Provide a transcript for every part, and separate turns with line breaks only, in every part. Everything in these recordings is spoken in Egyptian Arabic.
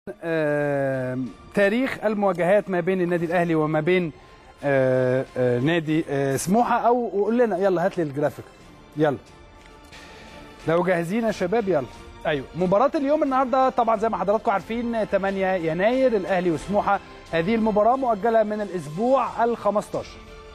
آه، تاريخ المواجهات ما بين النادي الاهلي وما بين آه، آه، نادي آه، سموحه او قول لنا يلا هات لي الجرافيك يلا لو جاهزين يا شباب يلا ايوه مباراه اليوم النهارده طبعا زي ما حضراتكم عارفين 8 يناير الاهلي وسموحه هذه المباراه مؤجله من الاسبوع ال 15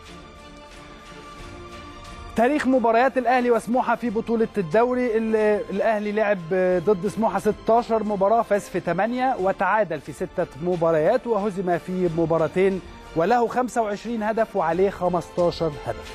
تاريخ مباريات الاهلي وسموحه في بطوله الدوري ال- الاهلي لعب ضد سموحه 16 مباراه فاز في 8 وتعادل في 6 مباريات وهزم في مباراتين وله 25 هدف وعليه 15 هدف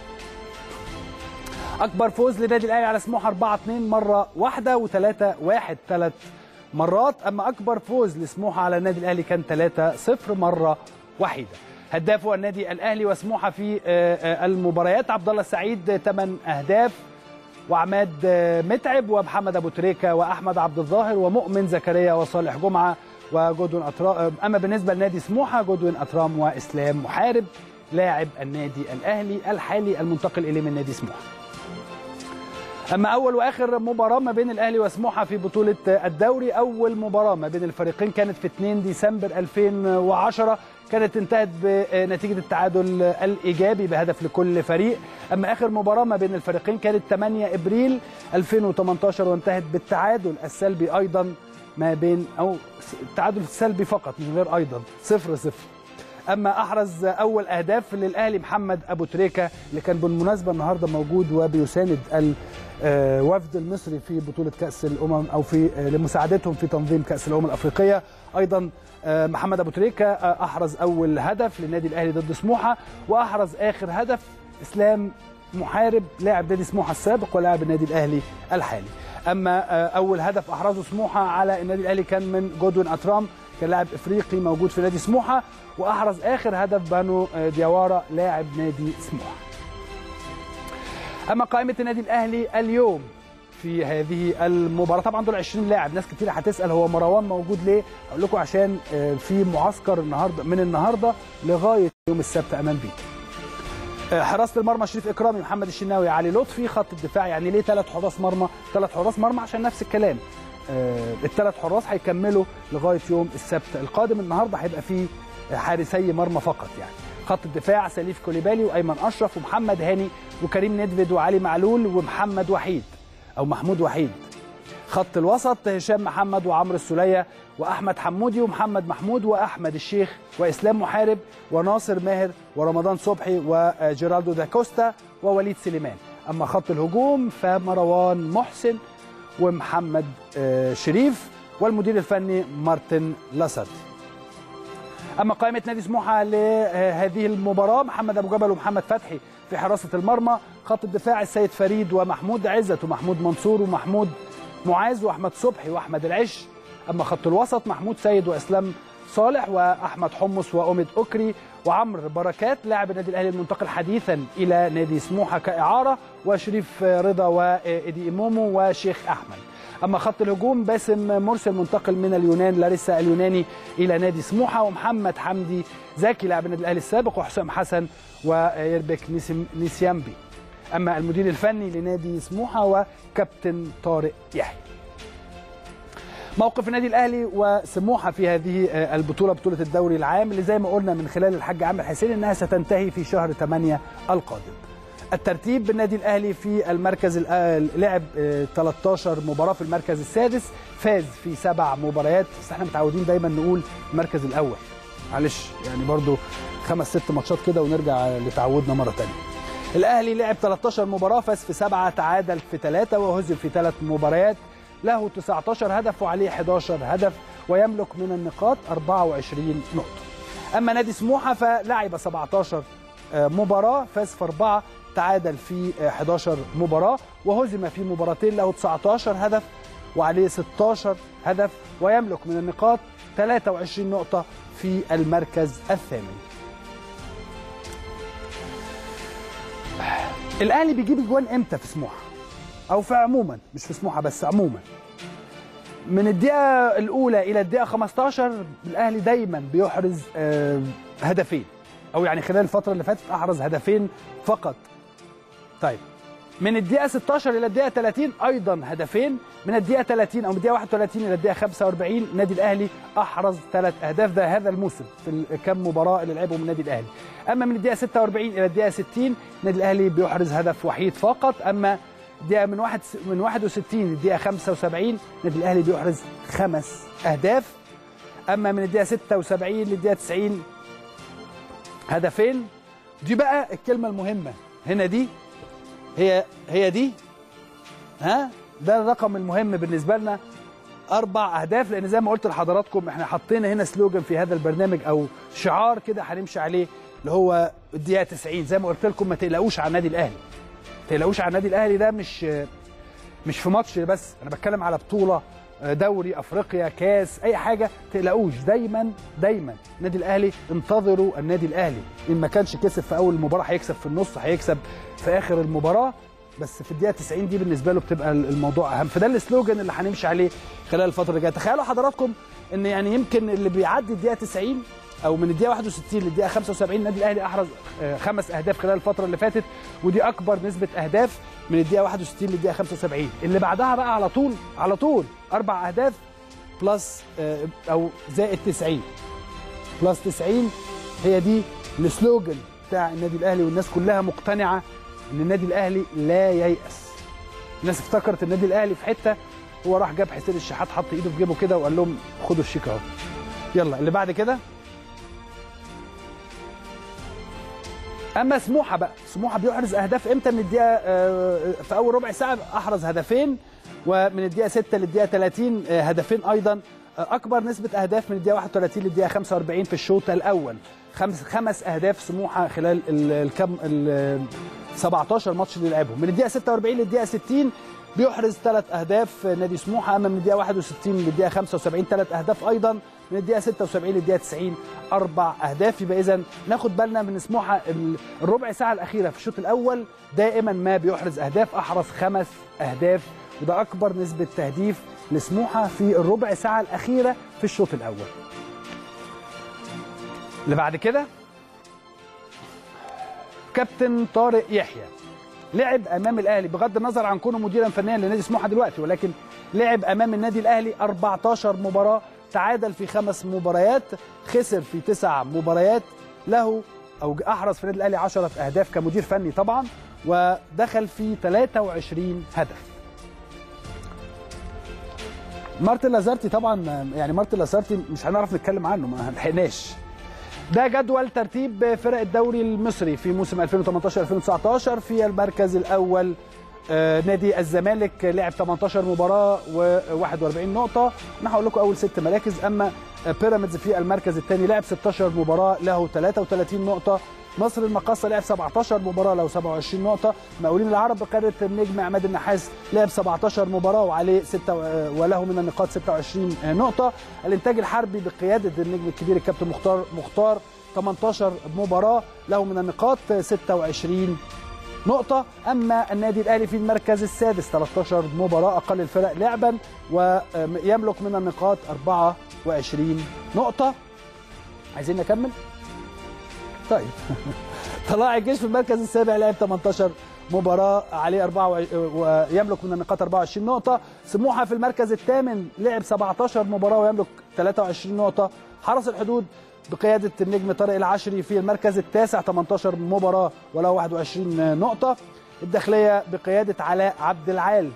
اكبر فوز للنادي الاهلي على سموحه 4 2 مره واحده و3 1 ثلاث مرات اما اكبر فوز لسموحه على النادي الاهلي كان 3 0 مره واحده هداف النادي الاهلي وسموحه في آه، آه، المباريات عبد الله السعيد 8 اهداف وعماد آه، متعب ومحمد ابو تريكه واحمد عبد الظاهر ومؤمن زكريا وصالح جمعه وجودوين أترام اما بالنسبه لنادي سموحه جودوين اترام واسلام محارب لاعب النادي الاهلي الحالي المنتقل اليه من نادي سموحه اما اول واخر مباراه ما بين الاهلي وسموحه في بطوله الدوري اول مباراه ما بين الفريقين كانت في 2 ديسمبر 2010 كانت انتهت بنتيجه التعادل الايجابي بهدف لكل فريق اما اخر مباراه ما بين الفريقين كانت 8 ابريل 2018 وانتهت بالتعادل السلبي ايضا ما بين او التعادل السلبي فقط من غير ايضا 0 0 اما احرز اول اهداف للاهلي محمد ابو تريكه اللي كان بالمناسبه النهارده موجود وبيساند الوفد المصري في بطوله كاس الامم او في آه، لمساعدتهم في تنظيم كاس الامم الافريقيه ايضا آه، محمد ابو تريكه آه، احرز اول هدف للنادي الاهلي ضد سموحه واحرز اخر هدف اسلام محارب لاعب نادي سموحه السابق ولاعب النادي الاهلي الحالي اما آه، اول هدف احرزه سموحه على النادي الاهلي كان من جودوين اترام كان لاعب افريقي موجود في نادي سموحه واحرز اخر هدف بانو آه، دياوارا لاعب نادي سموحه اما قائمه النادي الاهلي اليوم في هذه المباراه طبعا دول 20 لاعب ناس كتير هتسال هو مروان موجود ليه اقول لكم عشان آه، في معسكر النهارده من النهارده لغايه يوم السبت امام بيتو آه، حراسه المرمى شريف اكرامي محمد الشناوي علي لطفي خط الدفاع يعني ليه ثلاث حراس مرمى ثلاث حراس مرمى عشان نفس الكلام آه، الثلاث حراس هيكملوا لغايه يوم السبت القادم النهارده هيبقى فيه حارسي مرمى فقط يعني خط الدفاع سليف كوليبالي وايمن اشرف ومحمد هاني وكريم ندفد وعلي معلول ومحمد وحيد او محمود وحيد خط الوسط هشام محمد وعمرو السوليه واحمد حمودي ومحمد محمود واحمد الشيخ واسلام محارب وناصر ماهر ورمضان صبحي وجيرالدو داكوستا ووليد سليمان اما خط الهجوم فمروان محسن ومحمد آه، شريف والمدير الفني مارتن لاسارد اما قائمه نادي سموحه لهذه المباراه محمد ابو جبل ومحمد فتحي في حراسه المرمى خط الدفاع السيد فريد ومحمود عزت ومحمود منصور ومحمود معاذ واحمد صبحي واحمد العش اما خط الوسط محمود سيد واسلام صالح واحمد حمص واومد اوكري وعمرو بركات لاعب النادي الاهلي المنتقل حديثا الى نادي سموحه كاعاره وشريف رضا وايدي ايمومو وشيخ احمد اما خط الهجوم باسم مرسل منتقل من اليونان لاريسا اليوناني الى نادي سموحه ومحمد حمدي زكي لاعب النادي الاهلي السابق وحسام حسن ويربك نيسم- نيسيامبي اما المدير الفني لنادي سموحه وكابتن طارق يحيى موقف النادي الاهلي وسموحه في هذه آه، البطوله بطوله الدوري العام اللي زي ما قلنا من خلال الحاج عامر حسين انها ستنتهي في شهر 8 القادم الترتيب بالنادي الاهلي في المركز الأ- لعب آه، 13 مباراه في المركز السادس فاز في سبع مباريات بس احنا متعودين دايما نقول المركز الاول معلش يعني برضو خمس ست ماتشات كده ونرجع لتعودنا مره ثانيه الاهلي لعب 13 مباراه فاز في سبعه تعادل في ثلاثه وهزم في ثلاث مباريات له 19 هدف وعليه 11 هدف ويملك من النقاط 24 نقطه اما نادي سموحه فلعب 17 آه، مباراه فاز في اربعه تعادل في آه، 11 مباراه وهزم في مباراتين له 19 هدف وعليه 16 هدف ويملك من النقاط 23 نقطه في المركز الثامن الاهلي بيجيب اجوان امتى في سموحه او في عموما مش في سموحه بس عموما من الدقيقه الاولى الى الدقيقه 15 الاهلي دايما بيحرز آه، هدفين او يعني خلال الفتره اللي فاتت احرز هدفين فقط طيب من الدقيقة 16 إلى الدقيقة 30 أيضا هدفين من الدقيقة 30 أو من الدقيقة 31 إلى الدقيقة 45 النادي الأهلي أحرز ثلاث أهداف ده هذا الموسم في كم مباراة اللي لعبهم النادي الأهلي أما من الدقيقة 46 إلى الدقيقة 60 النادي الأهلي بيحرز هدف وحيد فقط أما الدقيقة من واحد من 61 للدقيقة 75 النادي الأهلي بيحرز خمس أهداف أما من الدقيقة 76 للدقيقة 90 هدفين دي بقى الكلمة المهمة هنا دي هي هي دي ها ده الرقم المهم بالنسبه لنا اربع اهداف لان زي ما قلت لحضراتكم احنا حطينا هنا سلوجان في هذا البرنامج او شعار كده هنمشي عليه اللي هو الدقيقه 90 زي ما قلت لكم ما تقلقوش على النادي الاهلي ما تقلقوش على النادي الاهلي ده مش مش في ماتش بس انا بتكلم على بطوله دوري افريقيا كاس اي حاجه تقلقوش دايما دايما النادي الاهلي انتظروا النادي الاهلي ان ما كانش كسب في اول المباراه هيكسب في النص هيكسب في اخر المباراه بس في الدقيقه 90 دي بالنسبه له بتبقى الموضوع اهم فده السلوجان اللي هنمشي عليه خلال الفتره اللي جايه تخيلوا حضراتكم ان يعني يمكن اللي بيعدي الدقيقه 90 او من الدقيقه 61 للدقيقه 75 النادي الاهلي احرز خمس اهداف خلال الفتره اللي فاتت ودي اكبر نسبه اهداف من الدقيقه 61 للدقيقه 75 اللي بعدها بقى على طول على طول اربع اهداف بلس او زائد 90 بلس 90 هي دي السلوجان بتاع النادي الاهلي والناس كلها مقتنعه ان النادي الاهلي لا ييأس الناس افتكرت النادي الاهلي في حته هو راح جاب حسين الشحات حط ايده في جيبه كده وقال لهم خدوا الشيك اهو يلا اللي بعد كده اما سموحه بقى سموحه بيحرز اهداف امتى من الدقيقه في اول ربع ساعه احرز هدفين ومن الدقيقه 6 للدقيقه 30 هدفين ايضا اكبر نسبه اهداف من الدقيقه 31 للدقيقه 45 في الشوط الاول خمس خمس اهداف سموحه خلال الكم ال 17 ماتش اللي لعبهم من الدقيقه 46 للدقيقه 60 بيحرز ثلاث اهداف نادي سموحه اما من الدقيقه 61 للدقيقه 75 ثلاث اهداف ايضا من الدقيقه 76 للدقيقه 90 اربع اهداف يبقى اذا ناخد بالنا من سموحه الربع ساعه الاخيره في الشوط الاول دائما ما بيحرز اهداف احرز خمس اهداف وده اكبر نسبه تهديف لسموحه في الربع ساعه الاخيره في الشوط الاول اللي بعد كده كابتن طارق يحيى لعب امام الاهلي بغض النظر عن كونه مديرا فنيا لنادي سموحه دلوقتي ولكن لعب امام النادي الاهلي 14 مباراه تعادل في خمس مباريات خسر في تسع مباريات له او احرز في النادي الاهلي 10 اهداف كمدير فني طبعا ودخل في 23 هدف مارتن لازارتي طبعا يعني مارتن لازارتي مش هنعرف نتكلم عنه ما لحقناش ده جدول ترتيب فرق الدوري المصري في موسم 2018 2019 في المركز الاول آه نادي الزمالك لعب 18 مباراه و41 نقطه انا هقول لكم اول ست مراكز اما بيراميدز في المركز الثاني لعب 16 مباراه له 33 نقطه مصر المقاصة لعب 17 مباراة له 27 نقطة، مقاولين العرب بقيادة النجم عماد النحاس لعب 17 مباراة وعليه 6 وله من النقاط 26 نقطة، الإنتاج الحربي بقيادة النجم الكبير الكابتن مختار مختار 18 مباراة له من النقاط 26 نقطة أما النادي الأهلي في المركز السادس 13 مباراة أقل الفرق لعبا ويملك من النقاط 24 نقطة عايزين نكمل؟ طيب طلائع الجيش في المركز السابع لعب 18 مباراة عليه 4 ويملك من النقاط 24 نقطة سموحة في المركز الثامن لعب 17 مباراة ويملك 23 نقطة حرس الحدود بقيادة النجم طارق العشري في المركز التاسع 18 مباراة وله 21 نقطة الداخلية بقيادة علاء عبد العال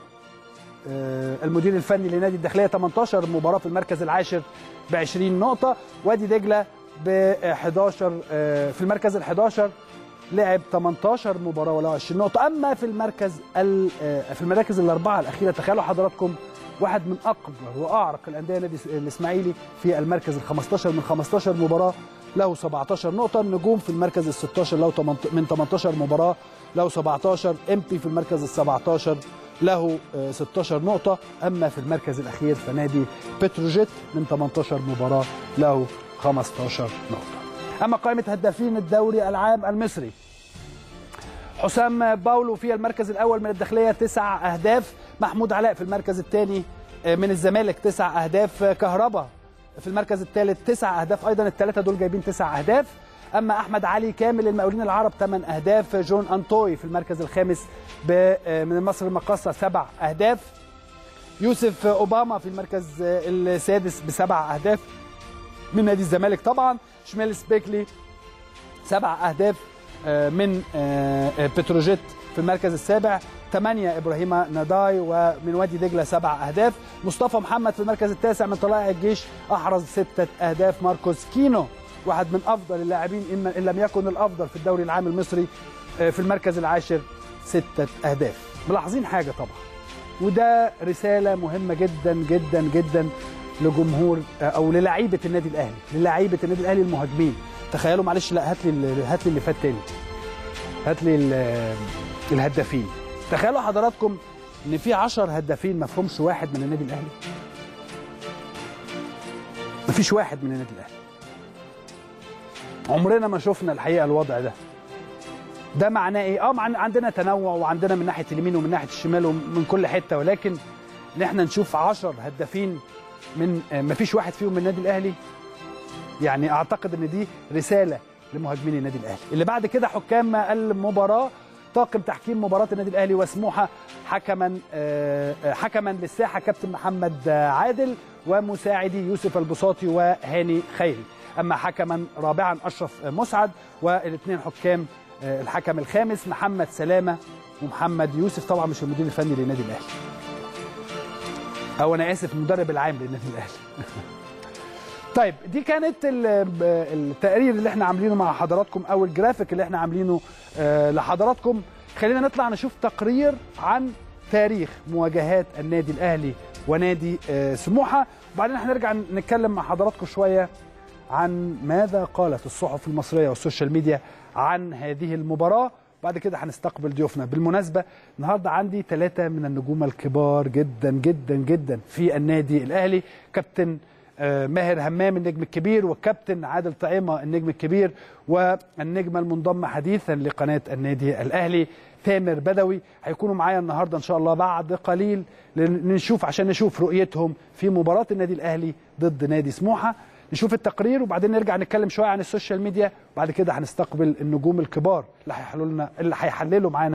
المدير الفني لنادي الداخلية 18 مباراة في المركز العاشر ب 20 نقطة وادي دجلة ب 11 في المركز ال 11 لعب 18 مباراه وله 20 نقطه اما في المركز في المراكز الاربعه الاخيره تخيلوا حضراتكم واحد من اكبر واعرق الانديه نادي الاسماعيلي في المركز ال 15 من 15 مباراه له 17 نقطه النجوم في المركز ال 16 له من 18 مباراه له 17 ام بي في المركز ال 17 له 16 نقطه اما في المركز الاخير فنادي بتروجيت من 18 مباراه له 15 نقطة أما قائمة هدافين الدوري العام المصري حسام باولو في المركز الأول من الداخلية تسع أهداف محمود علاء في المركز الثاني من الزمالك تسع أهداف كهربا في المركز الثالث تسع أهداف أيضا الثلاثة دول جايبين تسع أهداف اما احمد علي كامل المقاولين العرب 8 اهداف جون انطوي في المركز الخامس من مصر المقاصه سبع اهداف يوسف اوباما في المركز السادس بسبع اهداف من نادي الزمالك طبعا شمال سبيكلي سبع اهداف من بتروجيت في المركز السابع ثمانية إبراهيم ناداي ومن وادي دجلة سبع أهداف مصطفى محمد في المركز التاسع من طلائع الجيش أحرز ستة أهداف ماركوس كينو واحد من أفضل اللاعبين إن لم يكن الأفضل في الدوري العام المصري في المركز العاشر ستة أهداف ملاحظين حاجة طبعا وده رسالة مهمة جدا جدا جدا لجمهور أو للعيبة النادي الأهلي للعيبة النادي الأهلي المهاجمين تخيلوا معلش لا هات لي هات لي اللي فات تاني هات لي الهدافين تخيلوا حضراتكم ان في 10 هدافين ما فيهمش واحد من النادي الاهلي ما فيش واحد من النادي الاهلي عمرنا ما شفنا الحقيقه الوضع ده ده معناه ايه اه عندنا تنوع وعندنا من ناحيه اليمين ومن ناحيه الشمال ومن كل حته ولكن ان احنا نشوف 10 هدافين من ما فيش واحد فيهم من النادي الاهلي يعني اعتقد ان دي رساله لمهاجمين النادي الاهلي اللي بعد كده حكام المباراه طاقم تحكيم مباراة النادي الأهلي وسموحة حكما حكما للساحة كابتن محمد عادل ومساعدي يوسف البساطي وهاني خيري أما حكما رابعا أشرف مسعد والاثنين حكام الحكم الخامس محمد سلامة ومحمد يوسف طبعا مش المدير الفني للنادي الأهلي أو أنا آسف المدرب العام للنادي الأهلي طيب دي كانت التقرير اللي احنا عاملينه مع حضراتكم او الجرافيك اللي احنا عاملينه لحضراتكم خلينا نطلع نشوف تقرير عن تاريخ مواجهات النادي الاهلي ونادي سموحه وبعدين هنرجع نتكلم مع حضراتكم شويه عن ماذا قالت الصحف المصريه والسوشيال ميديا عن هذه المباراه بعد كده هنستقبل ضيوفنا بالمناسبة النهاردة عندي ثلاثة من النجوم الكبار جدا جدا جدا في النادي الأهلي كابتن ماهر همام النجم الكبير والكابتن عادل طعيمة النجم الكبير والنجمة المنضمة حديثا لقناة النادي الأهلي تامر بدوي هيكونوا معايا النهاردة إن شاء الله بعد قليل نشوف عشان نشوف رؤيتهم في مباراة النادي الأهلي ضد نادي سموحة نشوف التقرير وبعدين نرجع نتكلم شوية عن السوشيال ميديا وبعد كده هنستقبل النجوم الكبار اللي هيحللوا لنا اللي هيحللوا معانا